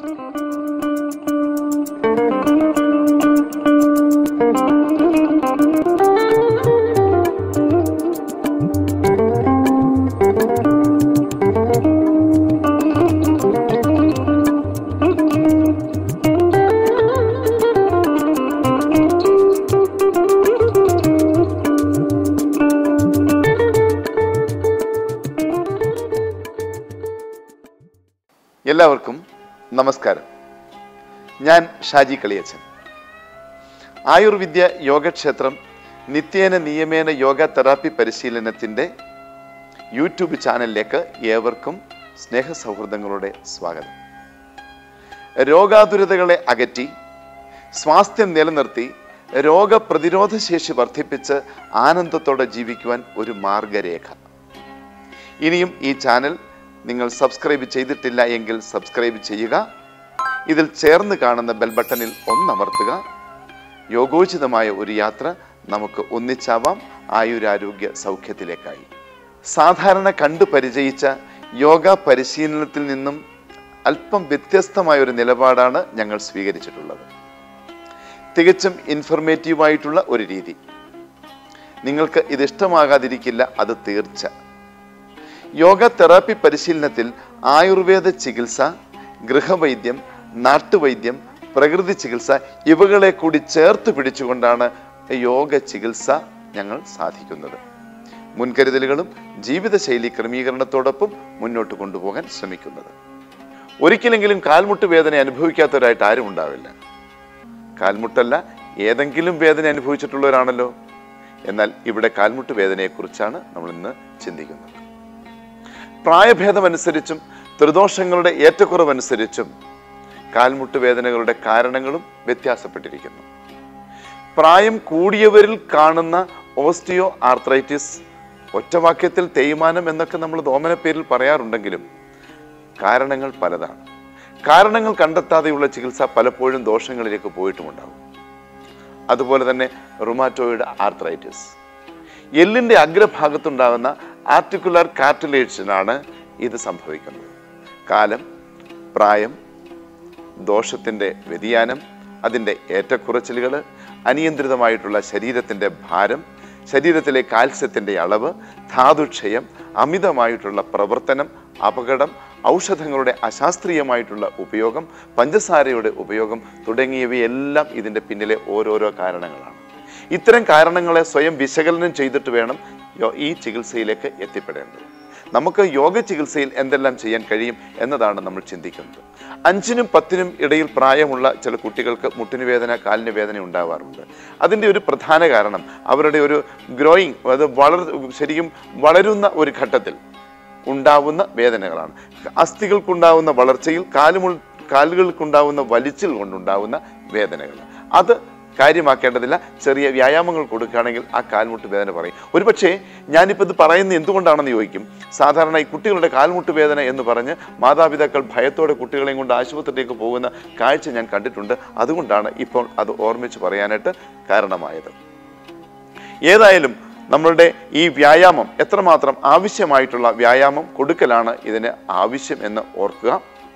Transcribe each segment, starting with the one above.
എല്ലാവർക്കും നമസ്കാരം ഞാൻ ഷാജി കളിയച്ചൻ ആയുർവിദ്യ യോഗക്ഷേത്രം നിത്യേന നിയമേന യോഗ തെറാപ്പി പരിശീലനത്തിൻ്റെ യൂട്യൂബ് ചാനലിലേക്ക് ഏവർക്കും സ്നേഹ സൗഹൃദങ്ങളുടെ സ്വാഗതം രോഗാതുരതകളെ അകറ്റി സ്വാസ്ഥ്യം നിലനിർത്തി രോഗപ്രതിരോധ ശേഷി വർദ്ധിപ്പിച്ച് ആനന്ദത്തോടെ ജീവിക്കുവാൻ ഒരു മാർഗരേഖ ഇനിയും ഈ ചാനൽ നിങ്ങൾ സബ്സ്ക്രൈബ് ചെയ്തിട്ടില്ല എങ്കിൽ സബ്സ്ക്രൈബ് ചെയ്യുക ഇതിൽ ചേർന്ന് കാണുന്ന ബെൽ ബട്ടണിൽ ഒന്നമർത്തുക യോഗോചിതമായ ഒരു യാത്ര നമുക്ക് ഒന്നിച്ചാവാം ആയുരാരോഗ്യ സൗഖ്യത്തിലേക്കായി സാധാരണ കണ്ടു പരിചയിച്ച യോഗ പരിശീലനത്തിൽ നിന്നും അല്പം വ്യത്യസ്തമായ ഒരു നിലപാടാണ് ഞങ്ങൾ സ്വീകരിച്ചിട്ടുള്ളത് തികച്ചും ഇൻഫർമേറ്റീവായിട്ടുള്ള ഒരു രീതി നിങ്ങൾക്ക് ഇത് ഇഷ്ടമാകാതിരിക്കില്ല അത് തീർച്ച യോഗ തെറാപ്പി പരിശീലനത്തിൽ ആയുർവേദ ചികിത്സ ഗൃഹവൈദ്യം നാട്ടുവൈദ്യം പ്രകൃതി ചികിത്സ ഇവകളെ കൂടി ചേർത്ത് പിടിച്ചുകൊണ്ടാണ് യോഗ ചികിത്സ ഞങ്ങൾ സാധിക്കുന്നത് മുൻകരുതലുകളും ജീവിതശൈലി ക്രമീകരണത്തോടൊപ്പം മുന്നോട്ട് കൊണ്ടുപോകാൻ ശ്രമിക്കുന്നത് ഒരിക്കലെങ്കിലും കാൽമുട്ട് വേദന അനുഭവിക്കാത്തവരായിട്ട് ആരും ഉണ്ടാവില്ല കാൽമുട്ടല്ല ഏതെങ്കിലും വേദന അനുഭവിച്ചിട്ടുള്ളവരാണല്ലോ എന്നാൽ ഇവിടെ കാൽമുട്ട് വേദനയെക്കുറിച്ചാണ് നമ്മൾ ഇന്ന് ചിന്തിക്കുന്നത് പ്രായഭേദമനുസരിച്ചും ത്രിദോഷങ്ങളുടെ ഏറ്റക്കുറവനുസരിച്ചും കാൽമുട്ട് വേദനകളുടെ കാരണങ്ങളും വ്യത്യാസപ്പെട്ടിരിക്കുന്നു പ്രായം കൂടിയവരിൽ കാണുന്ന ഓസ്റ്റിയോ ആർത്രൈറ്റിസ് ഒറ്റവാക്യത്തിൽ തേയ്മാനം എന്നൊക്കെ നമ്മൾ ഓമന പേരിൽ പറയാറുണ്ടെങ്കിലും കാരണങ്ങൾ പലതാണ് കാരണങ്ങൾ കണ്ടെത്താതെയുള്ള ചികിത്സ പലപ്പോഴും ദോഷങ്ങളിലേക്ക് പോയിട്ടുമുണ്ടാകും അതുപോലെ തന്നെ റുമാറ്റോയിഡ് ആർത്രൈറ്റിസ് എല്ലിന്റെ അഗ്രഭാഗത്തുണ്ടാകുന്ന ആർട്ടിക്കുലർ കാർട്ടിലേജിനാണ് ഇത് സംഭവിക്കുന്നത് കാലം പ്രായം ദോഷത്തിൻ്റെ വ്യതിയാനം അതിൻ്റെ ഏറ്റക്കുറച്ചിലുകൾ അനിയന്ത്രിതമായിട്ടുള്ള ശരീരത്തിൻ്റെ ഭാരം ശരീരത്തിലെ കാൽസ്യത്തിൻ്റെ അളവ് ധാതുക്ഷയം അമിതമായിട്ടുള്ള പ്രവർത്തനം അപകടം ഔഷധങ്ങളുടെ അശാസ്ത്രീയമായിട്ടുള്ള ഉപയോഗം പഞ്ചസാരയുടെ ഉപയോഗം തുടങ്ങിയവയെല്ലാം ഇതിൻ്റെ പിന്നിലെ ഓരോരോ കാരണങ്ങളാണ് ഇത്തരം കാരണങ്ങളെ സ്വയം വിശകലനം ചെയ്തിട്ട് വേണം യോ- ഈ ചികിത്സയിലേക്ക് എത്തിപ്പെടേണ്ടത് നമുക്ക് യോഗ ചികിത്സയിൽ എന്തെല്ലാം ചെയ്യാൻ കഴിയും എന്നതാണ് നമ്മൾ ചിന്തിക്കുന്നത് അഞ്ചിനും പത്തിനും ഇടയിൽ പ്രായമുള്ള ചില കുട്ടികൾക്ക് മുട്ടിന് വേദന കാലിന് വേദന ഉണ്ടാവാറുണ്ട് അതിൻ്റെ ഒരു പ്രധാന കാരണം അവരുടെ ഒരു ഗ്രോയിങ് അത് വളർ ശരിക്കും വളരുന്ന ഒരു ഘട്ടത്തിൽ ഉണ്ടാവുന്ന വേദനകളാണ് അസ്ഥികൾക്കുണ്ടാവുന്ന വളർച്ചയിൽ കാലുമുൾ കാലുകൾക്കുണ്ടാവുന്ന വലിച്ചിൽ കൊണ്ടുണ്ടാവുന്ന വേദനകൾ അത് കാര്യമാക്കേണ്ടതില്ല ചെറിയ വ്യായാമങ്ങൾ കൊടുക്കുകയാണെങ്കിൽ ആ കാൽമുട്ട് വേദന പറയും ഒരുപക്ഷെ ഞാനിപ്പോൾ ഇത് പറയുന്നത് എന്തുകൊണ്ടാണെന്ന് ചോദിക്കും സാധാരണ ഈ കുട്ടികളുടെ കാൽമുട്ട് വേദന എന്ന് പറഞ്ഞ് മാതാപിതാക്കൾ ഭയത്തോടെ കുട്ടികളെയും കൊണ്ട് ആശുപത്രിയിലേക്ക് പോകുന്ന കാഴ്ച ഞാൻ കണ്ടിട്ടുണ്ട് അതുകൊണ്ടാണ് ഇപ്പോൾ അത് ഓർമ്മിച്ച് പറയാനായിട്ട് കാരണമായത് ഏതായാലും നമ്മളുടെ ഈ വ്യായാമം എത്രമാത്രം ആവശ്യമായിട്ടുള്ള വ്യായാമം കൊടുക്കലാണ് ഇതിന് ആവശ്യം എന്ന് ഓർക്കുക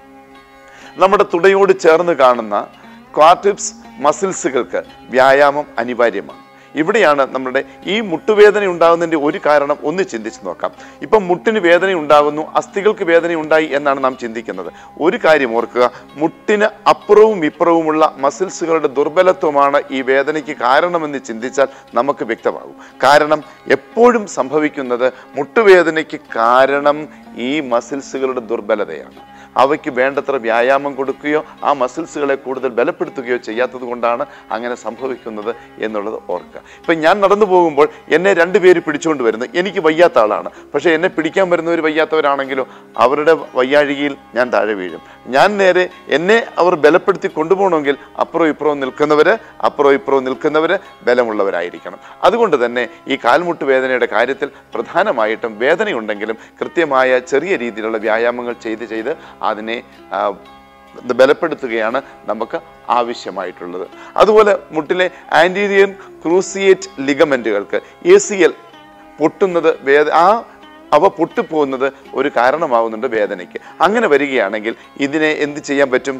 നമ്മുടെ തുടയോട് ചേർന്ന് കാണുന്ന ക്വാർട്ടിപ്സ് മസിൽസുകൾക്ക് വ്യായാമം അനിവാര്യമാണ് ഇവിടെയാണ് നമ്മുടെ ഈ മുട്ടുവേദന ഉണ്ടാകുന്നതിന്റെ ഒരു കാരണം ഒന്ന് ചിന്തിച്ച് നോക്കാം ഇപ്പം മുട്ടിന് വേദന ഉണ്ടാകുന്നു അസ്ഥികൾക്ക് വേദന ഉണ്ടായി എന്നാണ് നാം ചിന്തിക്കുന്നത് ഒരു കാര്യം ഓർക്കുക മുട്ടിന് അപ്പുറവും ഇപ്പുറവുമുള്ള മസിൽസുകളുടെ ദുർബലത്വമാണ് ഈ വേദനയ്ക്ക് കാരണമെന്ന് ചിന്തിച്ചാൽ നമുക്ക് വ്യക്തമാകും കാരണം എപ്പോഴും സംഭവിക്കുന്നത് മുട്ടുവേദനയ്ക്ക് കാരണം ഈ മസിൽസുകളുടെ ദുർബലതയാണ് അവയ്ക്ക് വേണ്ടത്ര വ്യായാമം കൊടുക്കുകയോ ആ മസിൽസുകളെ കൂടുതൽ ബലപ്പെടുത്തുകയോ ചെയ്യാത്തത് കൊണ്ടാണ് അങ്ങനെ സംഭവിക്കുന്നത് എന്നുള്ളത് ഓർക്കുക ഇപ്പം ഞാൻ നടന്നു പോകുമ്പോൾ എന്നെ രണ്ടുപേര് പിടിച്ചുകൊണ്ട് വരുന്നു എനിക്ക് വയ്യാത്ത ആളാണ് പക്ഷേ എന്നെ പിടിക്കാൻ വരുന്നവർ വയ്യാത്തവരാണെങ്കിലോ അവരുടെ വയ്യാഴികയിൽ ഞാൻ താഴെ വീഴും ഞാൻ നേരെ എന്നെ അവർ ബലപ്പെടുത്തി കൊണ്ടുപോകണമെങ്കിൽ അപ്പുറവും ഇപ്പുറവും നിൽക്കുന്നവർ അപ്പുറവും ഇപ്പുറവും നിൽക്കുന്നവർ ബലമുള്ളവരായിരിക്കണം അതുകൊണ്ട് തന്നെ ഈ കാൽമുട്ട് വേദനയുടെ കാര്യത്തിൽ പ്രധാനമായിട്ടും വേദനയുണ്ടെങ്കിലും കൃത്യമായ ചെറിയ രീതിയിലുള്ള വ്യായാമങ്ങൾ ചെയ്ത് ചെയ്ത് അതിനെ ആ, ഇത് ബലപ്പെടുത്തുകയാണ് നമുക്ക് ആവശ്യമായിട്ടുള്ളത് അതുപോലെ മുട്ടിലെ ആൻറ്റീരിയർ ക്രൂസിയേറ്റ് ലിഗമെൻറ്റുകൾക്ക് എ സി എൽ പൊട്ടുന്നത് വേദ ആ അവ പൊട്ടിപ്പോകുന്നത് ഒരു കാരണമാകുന്നുണ്ട് വേദനയ്ക്ക് അങ്ങനെ വരികയാണെങ്കിൽ ഇതിനെ എന്ത് ചെയ്യാൻ പറ്റും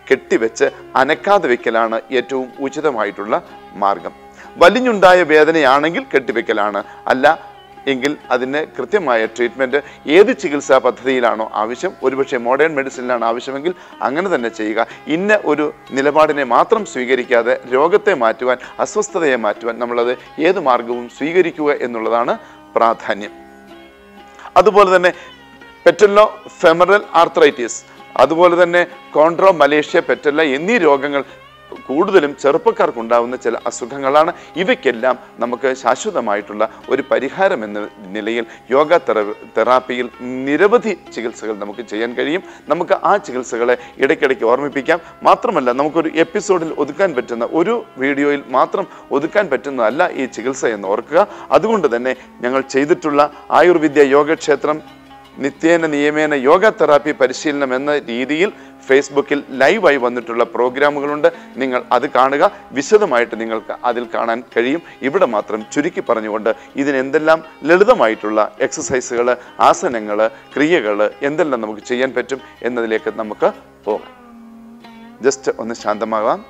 കെട്ടിവെച്ച് അനക്കാതെ വെക്കലാണ് ഏറ്റവും ഉചിതമായിട്ടുള്ള മാർഗം വലിഞ്ഞുണ്ടായ വേദനയാണെങ്കിൽ കെട്ടിവെക്കലാണ് അല്ല എങ്കിൽ അതിന് കൃത്യമായ ട്രീറ്റ്മെൻറ്റ് ഏത് ചികിത്സാ പദ്ധതിയിലാണോ ആവശ്യം ഒരുപക്ഷെ മോഡേൺ മെഡിസിനിലാണ് ആവശ്യമെങ്കിൽ അങ്ങനെ തന്നെ ചെയ്യുക ഇന്ന ഒരു നിലപാടിനെ മാത്രം സ്വീകരിക്കാതെ രോഗത്തെ മാറ്റുവാൻ അസ്വസ്ഥതയെ മാറ്റുവാൻ നമ്മളത് ഏത് മാർഗവും സ്വീകരിക്കുക എന്നുള്ളതാണ് പ്രാധാന്യം അതുപോലെ തന്നെ പെറ്റല്ലോ ഫെമറൽ ആർത്രൈറ്റിസ് അതുപോലെ തന്നെ കോൺട്രോ മലേഷ്യ പെറ്റല്ല എന്നീ രോഗങ്ങൾ കൂടുതലും ചെറുപ്പക്കാർക്കുണ്ടാവുന്ന ചില അസുഖങ്ങളാണ് ഇവയ്ക്കെല്ലാം നമുക്ക് ശാശ്വതമായിട്ടുള്ള ഒരു പരിഹാരം എന്ന നിലയിൽ യോഗ തെറ തെറാപ്പിയിൽ നിരവധി ചികിത്സകൾ നമുക്ക് ചെയ്യാൻ കഴിയും നമുക്ക് ആ ചികിത്സകളെ ഇടയ്ക്കിടയ്ക്ക് ഓർമ്മിപ്പിക്കാം മാത്രമല്ല നമുക്കൊരു എപ്പിസോഡിൽ ഒതുക്കാൻ പറ്റുന്ന ഒരു വീഡിയോയിൽ മാത്രം ഒതുക്കാൻ പറ്റുന്നതല്ല ഈ ചികിത്സ എന്ന് ഓർക്കുക അതുകൊണ്ട് തന്നെ ഞങ്ങൾ ചെയ്തിട്ടുള്ള ആയുർവിദ്യ യോഗക്ഷേത്രം നിത്യേന നിയമേന യോഗ തെറാപ്പി പരിശീലനം എന്ന രീതിയിൽ ഫേസ്ബുക്കിൽ ലൈവായി വന്നിട്ടുള്ള പ്രോഗ്രാമുകളുണ്ട് നിങ്ങൾ അത് കാണുക വിശദമായിട്ട് നിങ്ങൾക്ക് അതിൽ കാണാൻ കഴിയും ഇവിടെ മാത്രം ചുരുക്കി പറഞ്ഞുകൊണ്ട് ഇതിന് എന്തെല്ലാം ലളിതമായിട്ടുള്ള എക്സസൈസുകൾ ആസനങ്ങൾ ക്രിയകൾ എന്തെല്ലാം നമുക്ക് ചെയ്യാൻ പറ്റും എന്നതിലേക്ക് നമുക്ക് പോകാം ജസ്റ്റ് ഒന്ന് ശാന്തമാകാം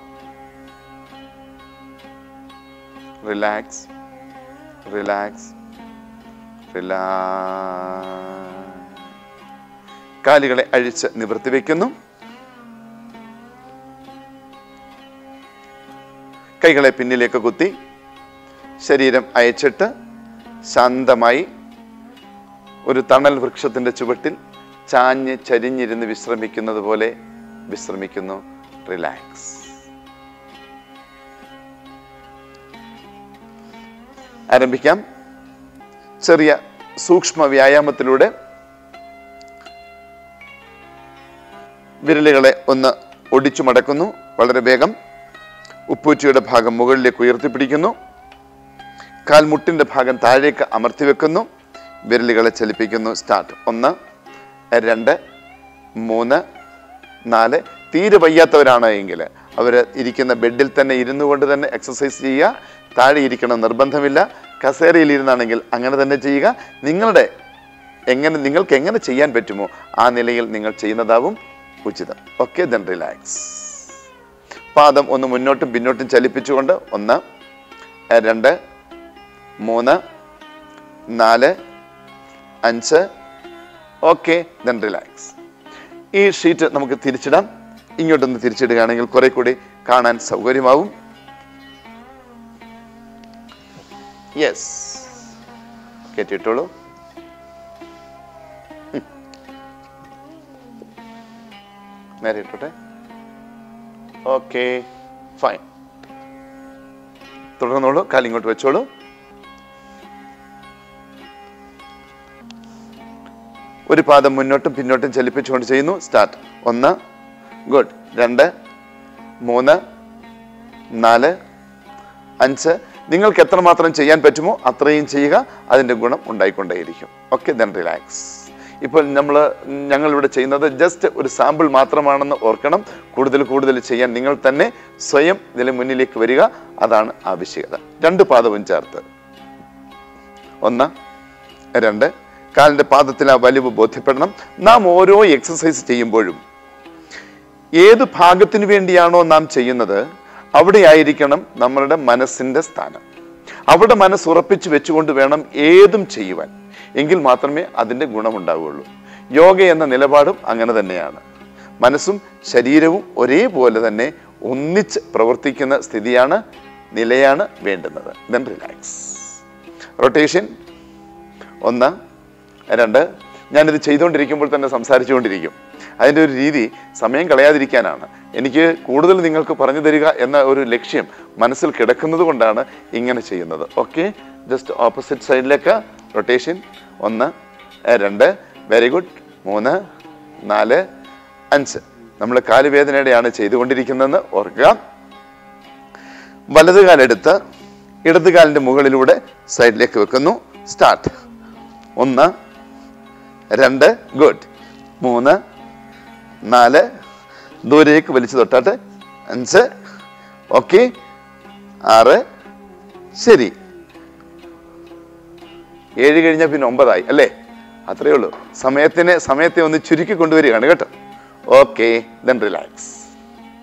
റിലാക്സ് റിലാക്സ് റിലാക്സ് കാലുകളെ അഴിച്ച് നിവർത്തി വയ്ക്കുന്നു കൈകളെ പിന്നിലേക്ക് കുത്തി ശരീരം അയച്ചിട്ട് ശാന്തമായി ഒരു തണൽ വൃക്ഷത്തിന്റെ ചുവട്ടിൽ ചാഞ്ഞ് ചരിഞ്ഞിരുന്ന് വിശ്രമിക്കുന്നത് പോലെ വിശ്രമിക്കുന്നു റിലാക്സ് ആരംഭിക്കാം ചെറിയ സൂക്ഷ്മ വ്യായാമത്തിലൂടെ വിരലുകളെ ഒന്ന് ഒടിച്ചു മടക്കുന്നു വളരെ വേഗം ഉപ്പൂറ്റിയുടെ ഭാഗം മുകളിലേക്ക് ഉയർത്തിപ്പിടിക്കുന്നു കാൽമുട്ടിന്റെ ഭാഗം താഴേക്ക് അമർത്തി വെക്കുന്നു വിരലുകളെ ചലിപ്പിക്കുന്നു സ്റ്റാർട്ട് ഒന്ന് രണ്ട് മൂന്ന് നാല് തീരെ വയ്യാത്തവരാണ് എങ്കിൽ അവർ ഇരിക്കുന്ന ബെഡിൽ തന്നെ ഇരുന്നു കൊണ്ട് തന്നെ എക്സസൈസ് ചെയ്യുക താഴെ ഇരിക്കണം നിർബന്ധമില്ല കസേരയിൽ ഇരുന്നാണെങ്കിൽ അങ്ങനെ തന്നെ ചെയ്യുക നിങ്ങളുടെ എങ്ങനെ നിങ്ങൾക്ക് എങ്ങനെ ചെയ്യാൻ പറ്റുമോ ആ നിലയിൽ നിങ്ങൾ ചെയ്യുന്നതാവും ഉചിതം ഓക്കെ ദെൻ റിലാക്സ് പാദം ഒന്ന് മുന്നോട്ടും പിന്നോട്ടും ചലിപ്പിച്ചുകൊണ്ട് ഒന്ന് രണ്ട് മൂന്ന് നാല് അഞ്ച് ഓക്കെ ദെൻ റിലാക്സ് ഈ ഷീറ്റ് നമുക്ക് തിരിച്ചിടാം ഇങ്ങോട്ടൊന്ന് തിരിച്ചിടുകയാണെങ്കിൽ കുറെ കൂടി കാണാൻ സൗകര്യമാവും യെസ് കയറ്റിയിട്ടോളൂ ഉം. നേരെ ഇട്ടോട്ടെ ഓക്കെ ഫൈൻ തുടർന്നോളൂ കാലിങ്ങോട്ട് വെച്ചോളൂ ഒരു പാദം മുന്നോട്ടും പിന്നോട്ടും ചലിപ്പിച്ചുകൊണ്ട് ചെയ്യുന്നു സ്റ്റാർട്ട് ഒന്ന് ഗുഡ് രണ്ട് മൂന്ന് നാല് അഞ്ച് നിങ്ങൾക്ക് എത്രമാത്രം ചെയ്യാൻ പറ്റുമോ അത്രയും ചെയ്യുക അതിൻ്റെ ഗുണം ഉണ്ടായിക്കൊണ്ടേയിരിക്കും ഓക്കെ ദെൻ റിലാക്സ് ഇപ്പോൾ നമ്മൾ ഞങ്ങളിവിടെ ചെയ്യുന്നത് ജസ്റ്റ് ഒരു സാമ്പിൾ മാത്രമാണെന്ന് ഓർക്കണം കൂടുതൽ കൂടുതൽ ചെയ്യാൻ നിങ്ങൾ തന്നെ സ്വയം ഇതിന് മുന്നിലേക്ക് വരിക അതാണ് ആവശ്യകത രണ്ട് പാദവും ചേർത്ത് ഒന്ന് രണ്ട് കാലിൻ്റെ പാദത്തിൽ ആ വലിവ് ബോധ്യപ്പെടണം നാം ഓരോ എക്സസൈസ് ചെയ്യുമ്പോഴും ഏത് ഭാഗത്തിന് വേണ്ടിയാണോ നാം ചെയ്യുന്നത് അവിടെ ആയിരിക്കണം നമ്മളുടെ മനസ്സിന്റെ സ്ഥാനം അവിടെ മനസ്സ് ഉറപ്പിച്ചു വെച്ചുകൊണ്ട് വേണം ഏതും ചെയ്യുവാൻ എങ്കിൽ മാത്രമേ അതിൻ്റെ ഗുണമുണ്ടാവുകയുള്ളൂ യോഗ എന്ന നിലപാടും അങ്ങനെ തന്നെയാണ് മനസ്സും ശരീരവും ഒരേപോലെ തന്നെ ഒന്നിച്ച് പ്രവർത്തിക്കുന്ന സ്ഥിതിയാണ് നിലയാണ് വേണ്ടുന്നത് ദെൻ റിലാക്സ് റൊട്ടേഷൻ ഒന്ന് രണ്ട് ഞാനിത് ചെയ്തുകൊണ്ടിരിക്കുമ്പോൾ തന്നെ സംസാരിച്ചുകൊണ്ടിരിക്കും അതിൻ്റെ ഒരു രീതി സമയം കളയാതിരിക്കാനാണ് എനിക്ക് കൂടുതൽ നിങ്ങൾക്ക് പറഞ്ഞു തരിക എന്ന ഒരു ലക്ഷ്യം മനസ്സിൽ കിടക്കുന്നത് കൊണ്ടാണ് ഇങ്ങനെ ചെയ്യുന്നത് ഓക്കെ ജസ്റ്റ് ഓപ്പോസിറ്റ് സൈഡിലേക്ക് റൊട്ടേഷൻ ഒന്ന് ഏ, രണ്ട് വെരി ഗുഡ് മൂന്ന് നാല് അഞ്ച് നമ്മൾ കാലുവേദനയുടെയാണ് ചെയ്തുകൊണ്ടിരിക്കുന്നതെന്ന് ഓർക്കുക വലത് കാലെടുത്ത് ഇടത് കാലിൻ്റെ മുകളിലൂടെ സൈഡിലേക്ക് വെക്കുന്നു സ്റ്റാർട്ട് ഒന്ന് രണ്ട് ഗുഡ് മൂന്ന് നാല് ദൂരേക്ക് വലിച്ചു തൊട്ടാട്ട് അഞ്ച് ഓക്കെ ആറ് ശരി ഏഴ് കഴിഞ്ഞാൽ പിന്നെ ഒമ്പതായി അല്ലേ അത്രയേ ഉള്ളൂ സമയത്തിനെ സമയത്തെ ഒന്ന് ചുരുക്കി കൊണ്ടുവരികയാണ് കേട്ടോ ഓക്കെ ദെൻ റിലാക്സ്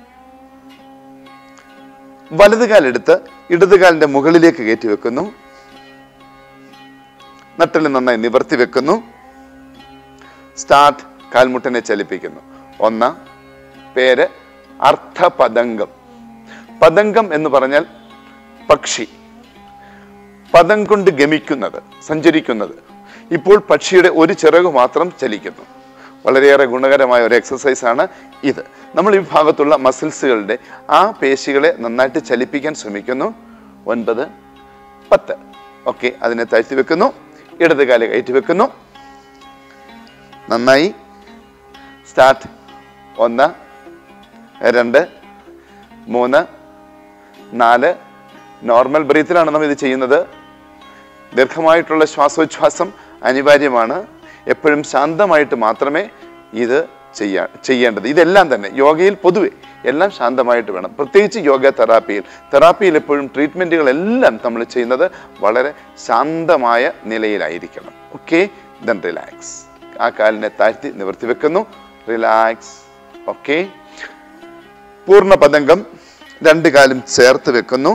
വലത് കാലെടുത്ത് ഇടത് കാലിന്റെ മുകളിലേക്ക് കയറ്റി വെക്കുന്നു നട്ടല് നന്നായി നിവർത്തി വെക്കുന്നു സ്റ്റാർട്ട് കാൽമുട്ടിനെ ചലിപ്പിക്കുന്നു ഒന്ന് പേര് അർത്ഥപതംഗം പതംഗം എന്ന് പറഞ്ഞാൽ പക്ഷി പദം കൊണ്ട് ഗമിക്കുന്നത് സഞ്ചരിക്കുന്നത് ഇപ്പോൾ പക്ഷിയുടെ ഒരു ചിറക് മാത്രം ചലിക്കുന്നു വളരെയേറെ ഗുണകരമായ ഒരു എക്സസൈസ് ആണ് ഇത് നമ്മൾ ഈ ഭാഗത്തുള്ള മസിൽസുകളുടെ ആ പേശികളെ നന്നായിട്ട് ചലിപ്പിക്കാൻ ശ്രമിക്കുന്നു ഒൻപത് പത്ത് ഓക്കെ അതിനെ താഴ്ത്തി വെക്കുന്നു ഇടത് കാല് കയറ്റി വെക്കുന്നു നന്നായി സ്റ്റാർട്ട് ഒന്ന് രണ്ട് മൂന്ന് നാല് നോർമൽ ബ്രീത്തിലാണ് നമ്മൾ ഇത് ചെയ്യുന്നത് ദീർഘമായിട്ടുള്ള ശ്വാസോച്ഛ്വാസം അനിവാര്യമാണ് എപ്പോഴും ശാന്തമായിട്ട് മാത്രമേ ഇത് ചെയ്യാ ചെയ്യേണ്ടത് ഇതെല്ലാം തന്നെ യോഗയിൽ പൊതുവെ എല്ലാം ശാന്തമായിട്ട് വേണം പ്രത്യേകിച്ച് യോഗ തെറാപ്പിയിൽ തെറാപ്പിയിൽ എപ്പോഴും ട്രീറ്റ്മെൻറ്റുകളെല്ലാം നമ്മൾ ചെയ്യുന്നത് വളരെ ശാന്തമായ നിലയിലായിരിക്കണം ഓക്കെ ദെൻ റിലാക്സ് ആ കാലിനെ താഴ്ത്തി നിവർത്തി വെക്കുന്നു റിലാക്സ് ഓക്കെ പൂർണ്ണ പതംഗം രണ്ട് കാലും ചേർത്ത് വെക്കുന്നു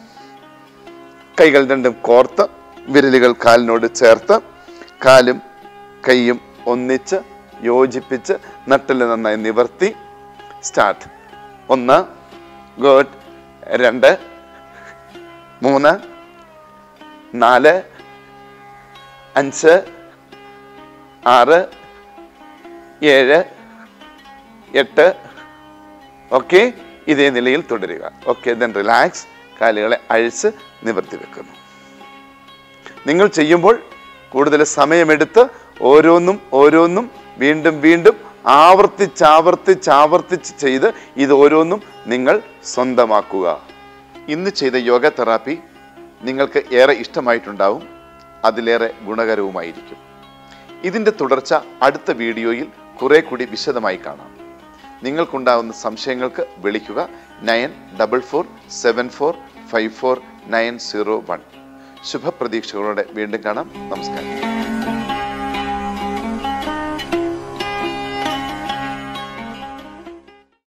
കൈകൾ രണ്ടും കോർത്ത് വിരലുകൾ കാലിനോട് ചേർത്ത് കാലും കൈയും ഒന്നിച്ച് യോജിപ്പിച്ച് നട്ടല് നന്നായി നിവർത്തി സ്റ്റാർട്ട് ഒന്ന് ഗുഡ് രണ്ട് മൂന്ന് നാല് അഞ്ച് ആറ് ഏഴ് എട്ട് ഓക്കെ ഇതേ നിലയിൽ തുടരുക ഓക്കെ ദെൻ റിലാക്സ് കാലുകളെ അഴിച്ച് നിവർത്തി വെക്കുന്നു നിങ്ങൾ ചെയ്യുമ്പോൾ കൂടുതൽ സമയമെടുത്ത് ഓരോന്നും ഓരോന്നും വീണ്ടും വീണ്ടും ആവർത്തിച്ച് ആവർത്തിച്ച് ആവർത്തിച്ച് ചെയ്ത് ഇത് ഓരോന്നും നിങ്ങൾ സ്വന്തമാക്കുക ഇന്ന് ചെയ്ത യോഗ തെറാപ്പി നിങ്ങൾക്ക് ഏറെ ഇഷ്ടമായിട്ടുണ്ടാവും അതിലേറെ ഗുണകരവുമായിരിക്കും ഇതിൻ്റെ തുടർച്ച അടുത്ത വീഡിയോയിൽ കുറെ കൂടി വിശദമായി കാണാം നിങ്ങൾക്കുണ്ടാകുന്ന സംശയങ്ങൾക്ക് വിളിക്കുക nine double four seven four five four nine zero one ശുഭപ്രതീക്ഷകളോടെ വീണ്ടും കാണാം നമസ്കാരം